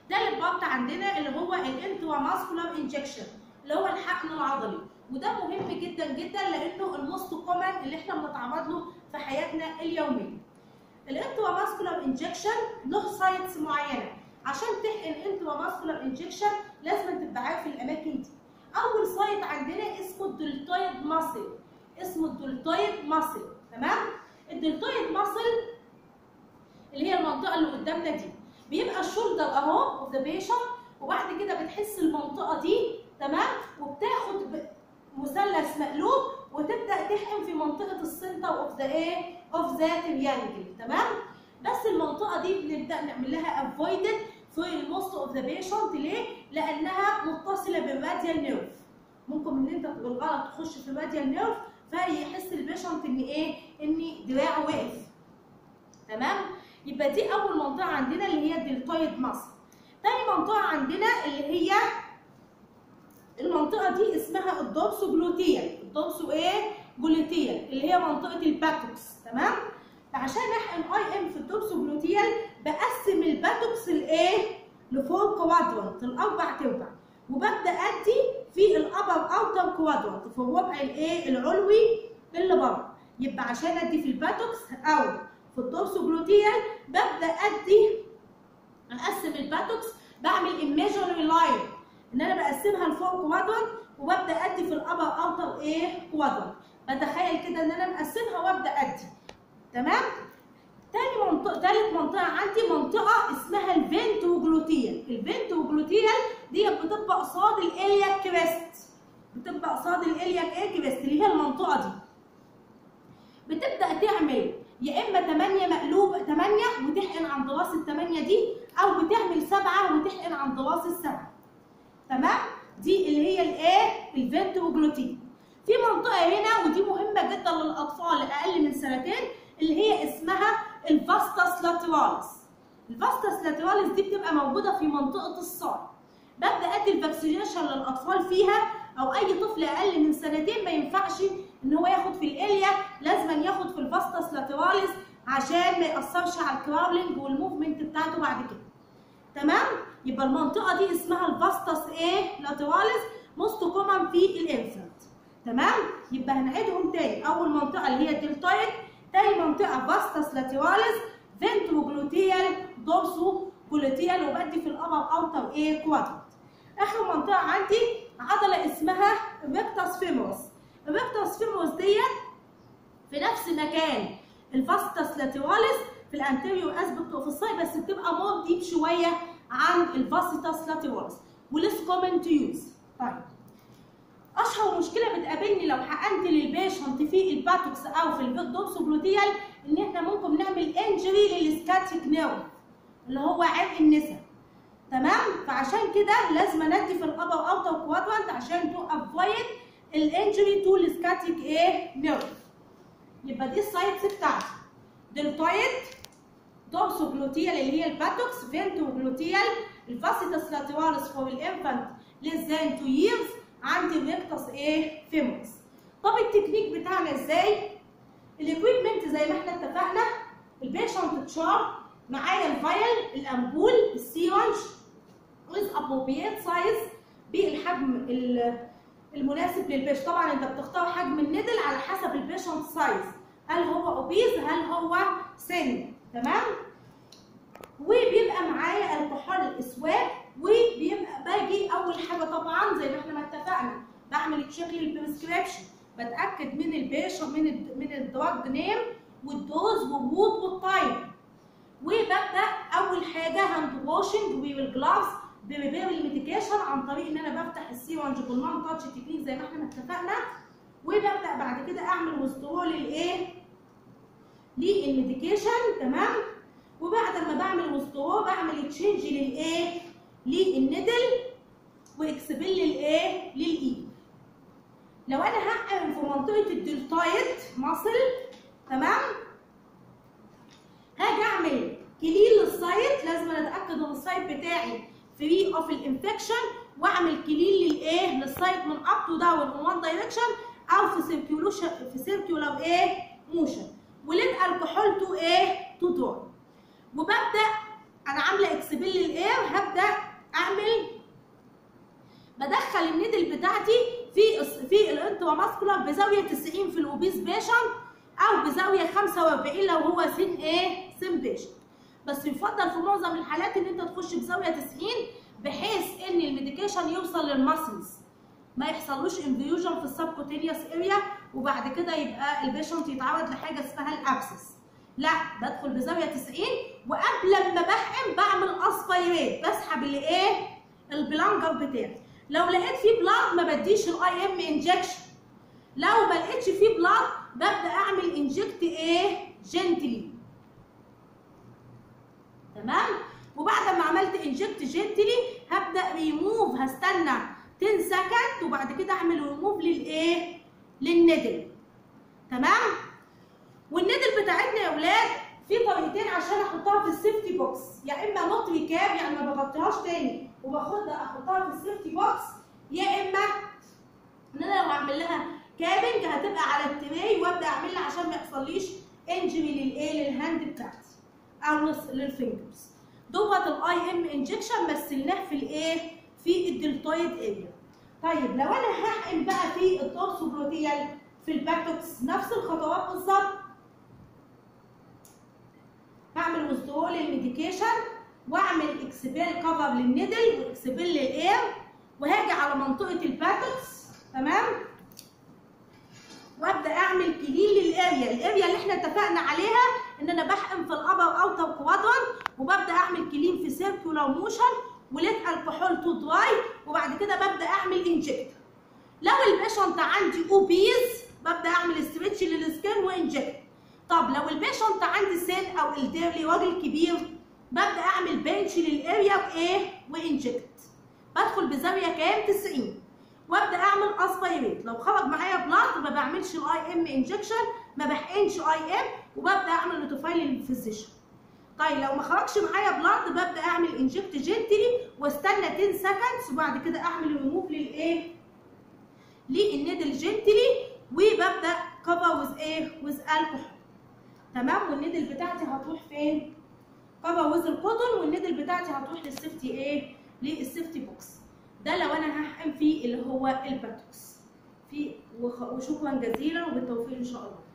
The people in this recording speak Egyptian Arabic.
تالت بارت عندنا اللي هو الانترا ماسكولار انجكشن اللي هو الحقن العضلي وده مهم جدا جدا لانه الموست كومن اللي احنا بنتعرض له في حياتنا اليوميه الانترا ماسكولار انجكشن له سايتس معينه عشان تحقن انترا ماسكولار انجكشن لازم تبقى عارف الاماكن دي اول سايت عندنا اسمه الدلتويد ماسل اسمه الدلتويد ماسل تمام الدلتويد ماسل اللي هي المنطقه اللي قدامنا دي بيبقى الشولدر اهو اوف ذا بيشنت وبعد كده بتحس المنطقه دي تمام وبتاخد مثلث مقلوب وتبدا تحقن في منطقه السنتر اوف ذا ايه اوف ذا تريانجل تمام بس المنطقه دي بنبدا نعمل لها افويدد في الموست اوف ذا بيشنت ليه؟ لانها متصله بالراديال نيرف ممكن ان انت بالغلط تخش في الراديال نيرف فيحس البيشنت ان ايه؟ ان دراعه وقف تمام؟ يبقى دي اول منطقه عندنا اللي هي الدلتويد ماسل تاني منطقه عندنا اللي هي المنطقه دي اسمها الدورسو جلوتيال الدورسو ايه جلوتيال اللي هي منطقه الباتوكس تمام فعشان احقن اي ام في الدورسو جلوتيال بقسم الباتوكس لايه لفور كوادرانت الاربع تربع وببدا ادي في الابر اوتر كوادرانت في الربع الايه العلوي اللي بره يبقى عشان ادي في الباتوكس او في الدورسو جلوتيال ببدا ادي اقسم الباتوكس بعمل ايميجري لاين ان انا بقسمها لفوق كوادرانت وببدا ادي في الابر اوتر ايه كوادرانت بتخيل كده ان انا مقسمها وابدا ادي تمام تاني منطقه تالت منطقه عندي منطقه اسمها الفنتروجلوتيال الفنتروجلوتيال دي بتبقى قصاد الالياك كريست بتبقى قصاد الالياك ايه كريست اللي هي المنطقه دي بتبدا تعمل يا اما 8 مقلوب 8 وتحقن عند راس ال 8 دي او بتعمل 7 وتحقن عند راس السبعه تمام دي اللي هي الايه الفنتروجلوتين في منطقه هنا ودي مهمه جدا للاطفال اقل من سنتين اللي هي اسمها الفاستس لاتراليس الفاستس لاتراليس دي بتبقى موجوده في منطقه الصار ببدا ادي الفاكسينيشن للاطفال فيها او اي طفل اقل من سنتين ما ينفعش ان هو ياخد في الاليا لازم ياخد في الفاستس لاتراليس عشان ما ياثرش على الكراولنج والموفمنت بتاعته بعد كده تمام يبقى المنطقه دي اسمها الفاستس ايه لاتراليس موست كومن في الانفانت تمام يبقى هنعيدهم تاني اول منطقه اللي هي الدلتويد تاني منطقه فاستس لاتراليس فنتروجلوتيال دورسو جلوتيال وبدي في الابر اوتر ايه كوادرنت اخر منطقه عندي عضله اسمها ريكتاس فيمورس الريكتاس فيمورس ديت في نفس مكان الفاستس لاتراليس في الانتيريور اسبكت اوف الساي بس بتبقى مور ديب شويه عن الفاسيتاس لاتراليس وليس كومن تو يوز طيب اشهر مشكله بتقابلني لو حقنت للبيشنت في الباتوكس او في الدوكسوجلوتيال ان احنا ممكن نعمل انجري للسكاتيك نيرف اللي هو عرق النسا تمام فعشان كده لازم ندي في الابر اوتر كوادرانت عشان تو افويد الانجري تو السكاتيك ايه نيرف يبقى دي السايتس بتاعتي دلتويد دوكسوجلوتيال اللي هي الباتوكس فينتوجلوتيال الفاسيتاس لاتراليس فور الانفانت less than 2 years عندي الريكتس ايه فيمورس طب التكنيك بتاعنا ازاي الاكويبمنت زي ما احنا اتفقنا البيشنت تشار معايا الفايل الامبول السيرنج with appropriate size بالحجم المناسب للبيش طبعا انت بتختار حجم الندل على حسب البيشنت سايز هل هو اوبيز هل هو سن تمام وبيبقى معايا الكحول الاسود وبيبقى باجي اول حاجه طبعا زي ما احنا ما اتفقنا بعمل تشيك للبريسكريبشن بتاكد من البيشن من ال من الدراج نيم والدوز والوود والتايم وببدا اول حاجه هاند واشنج والجلافز بريبير الميديكيشن عن طريق ان انا بفتح السيرنج بالنون تاتش تكنيك زي ما احنا ما اتفقنا وببدا بعد كده اعمل ويزدرول للايه؟ للميديكيشن تمام وبعد ما بعمل ويزدرول بعمل تشينج للايه؟ للندل واكسبل للايه؟ للايد لو انا هحقن في منطقه الدلتايد ماسل تمام هاجي اعمل كلين للسايت لازم اتاكد ان السايت بتاعي فري اوف الانفكشن واعمل كلين للايه للسايت من اب تو داون ان وان دايركشن او في سيركيولوشن في سيركيولار ايه موشن وليد الكحول تو ايه تو دور وببدا انا عامله اكسبل للاير هبدا اشغل النيدل بتاعتي في في الانتراماسكولار بزاويه 90 في الاوبيس بيشن او بزاويه 45 لو هو سن ايه سن بيشن بس يفضل في معظم الحالات ان انت تخش بزاويه 90 بحيث ان الميديكيشن يوصل للماسلز ما يحصلوش انفيوجن في السبكوتينيوس اريا وبعد كده يبقى البيشنت يتعرض لحاجه اسمها الابسس لا بدخل بزاويه 90 وقبل ما بحقن بعمل اسبيريت بسحب الايه البلانجر بتاعي لو لقيت فيه بلاد ما بديش الاي ام انجكشن لو ما لقيتش فيه بلاد ببدا اعمل انجكت ايه جنتلي تمام وبعد ما عملت انجكت جنتلي هبدا ريموف هستنى 10 سكند وبعد كده اعمل ريموف للايه للندل تمام والندل بتاعتنا يا اولاد في طريقتين عشان احطها في السيفتي بوكس يا اما نوت ريكاب يعني ما بغطيهاش تاني وباخدها احطها في السيفتي بوكس يا اما ان انا لو اعمل لها كابنج هتبقى على التري وابدا اعملها عشان ما يحصليش انجري للايه للهاند بتاعتي او للفينجرز دوت الاي ام انجكشن مثلناه في الايه في الدلتويد اريا طيب لو انا هحقن بقى في التورسوبروتيال في الباكتوكس نفس الخطوات بالظبط هعمل ويزدرول للميديكيشن واعمل اكسبيل كفر للنيدل واكسبيل للاير وهاجي على منطقه الباكتوكس تمام وابدا اعمل كلين للاريا الاريا اللي احنا اتفقنا عليها ان انا بحقن في الابر اوتر كوادران وببدا اعمل كلين في سيركولار موشن وليت الكحول تو دراي وبعد كده ببدا اعمل انجكت لو البيشنت عندي اوبيز ببدا اعمل ستريتش للسكين وانجكت طب لو البيشنت عندي سن او الديرلي راجل كبير ببدا اعمل بنش للاريا وايه وانجكت بدخل بزاويه كام 90 وابدا اعمل اسبيريت لو خرج معايا بلاد ما بعملش الاي ام انجكشن ما بحقنش اي ام وببدا اعمل نوتيفاي للفيزيشن طيب لو ما خرجش معايا بلاد ببدا اعمل انجكت جنتلي واستنى 10 سكندز وبعد كده اعمل ريموف للايه للنيدل جنتلي وببدا كفر ويز ايه ويز الكحول تمام والنيدل بتاعتي هتروح فين كفر ويز الكوتون والنيدل بتاعتي هتروح للسيفتي ايه للسيفتي بوكس ده لو انا هحقن فيه اللي هو الباتوكس في وشكرا جزيلا وبالتوفيق ان شاء الله